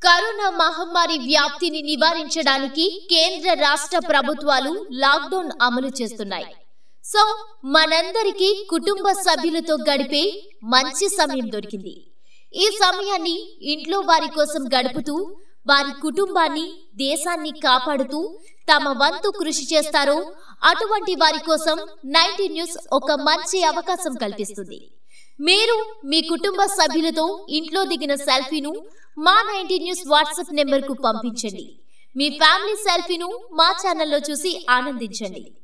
corona మహమ్మారి వ్యాప్తిని నివారించడానికి కేంద్ర రాష్ట్ర ప్రభుత్వాలు లాక్డౌన్ అమలు చేస్తున్నాయి సో మనందరికీ కుటుంబ సభ్యులతో గడిపే మంచి సమయం దొరికింది ఈ సమయాన్ని ఇంట్లో వారి కోసం గడుపుతూ వారి కుటుంబాన్ని దేశాన్ని కాపాడుతూ తమ వంతు కృషి చేస్తారో అటువంటి వారి కోసం నైన్టీ న్యూస్ ఒక మంచి అవకాశం కల్పిస్తుంది మీరు మీ కుటుంబ సభ్యులతో ఇంట్లో దిగిన సెల్ఫీను మా నైన్టీ న్యూస్ వాట్సాప్ నెంబర్కు పంపించండి మీ ఫ్యామిలీ సెల్ఫీను మా ఛానల్లో చూసి ఆనందించండి